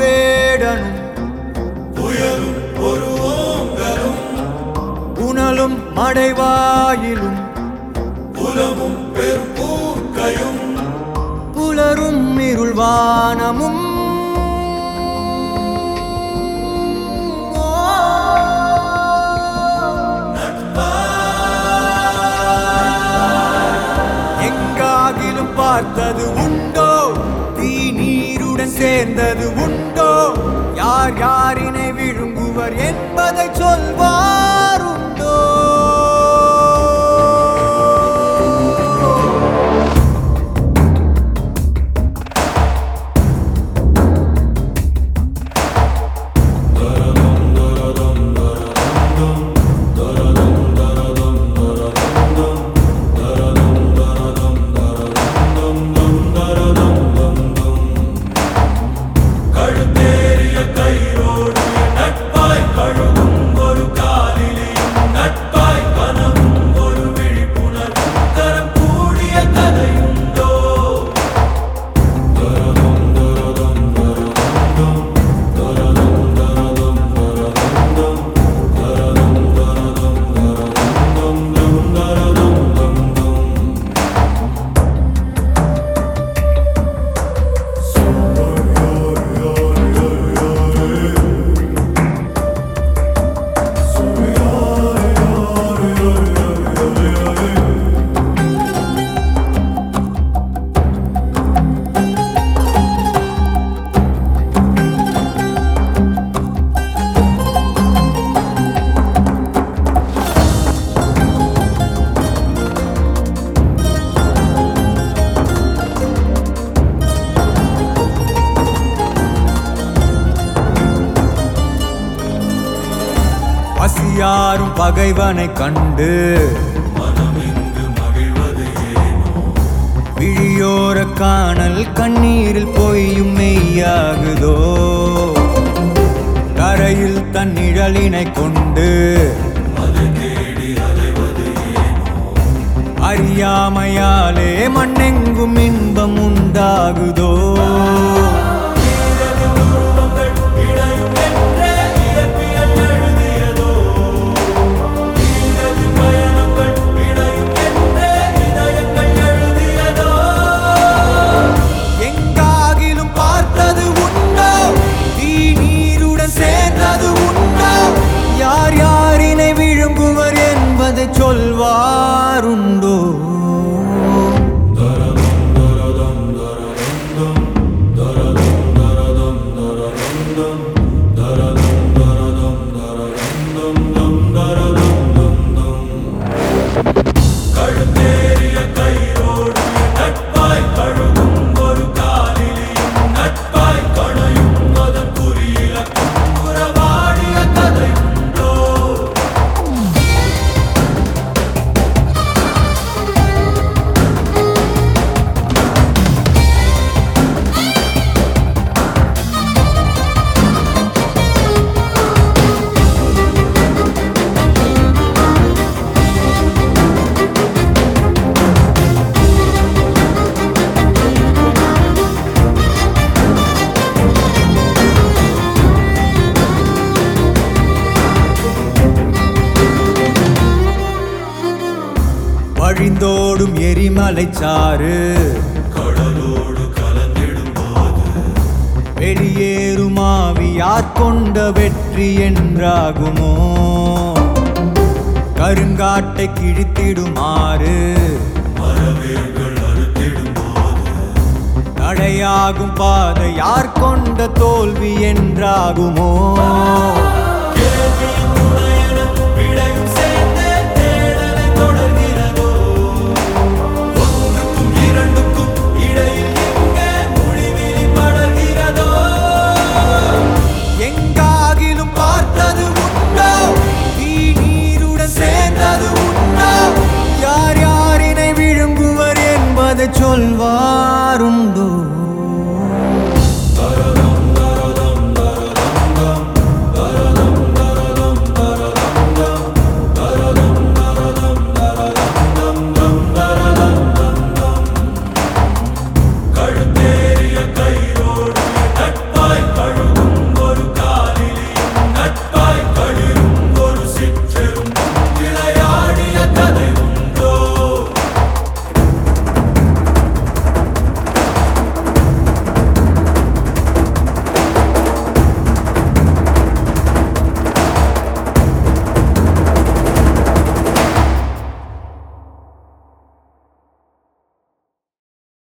வேடனும் புயலும் ஒரு ஓங்கலும் புனலும் மடைவாயிலும் புலமும் பெரும் பூக்கையும் புலரும் இருள்வானமும் எங்காகிலும் பார்த்தது உண்டோ தீ நீருடன் சேர்ந்தது உண்டோ யார் யாரினை விழுங்குவர் என்பதை சொல்வார் உண்டோ கழுத்தேறிய கயிறோடு நட்பாய் கழுகும் ஒரு காலிலேயும் நட்பாய் கனவும் ஒரு விழிப்புணர்வும் தரம் கூடிய கதையுண்டோ பசியாரும் பகைவனை கண்டு மனமிங்கு மகிழ்வது ஏனோ விழியோர காணல் கண்ணீரில் பொய்யும் மெய்யாகுதோ கரையில் தன் நிழலினை கொண்டு அதை தேடி அலைவது ஏனோ அறியாமையாலே மண்ணெங்கும் இன்பம் உண்டாகுதோ வீரரின் உருவங்கள் இணையும் என்றே இயற்பியல் எழுதியதோ வீரரின் பயணங்கள் இணையும் என்றே இதயங்கள் எழுதியதோ எங்காகிலும் பார்த்தது உண்டோ தீ நீருடன் சேர்ந்தது உண்டோ யார் யாரினை விழுங்குவர் என்பதை சொல்வாருண்டோ கழுத்தேறிய கயிறோடு நட்பாய் கழுகும் ஒரு காலிலேயும் நட்பாய் கணையும் அதன் குறியிலக்கும் உறவாடிய கதை உண்டோ வழிந்தோடும் எரிமலை சாறு கடலோடு கலந்திடும் போது வெளியேறும் ஆவி யார் கொண்ட வெற்றி என்றாகுமோ கருங்காட்டை கிழித்திடுமாறு மரவேர்கள் அறுத்திடும் போது தடையாகும் பாதை யார் கொண்ட தோல்வி என்றாகுமோ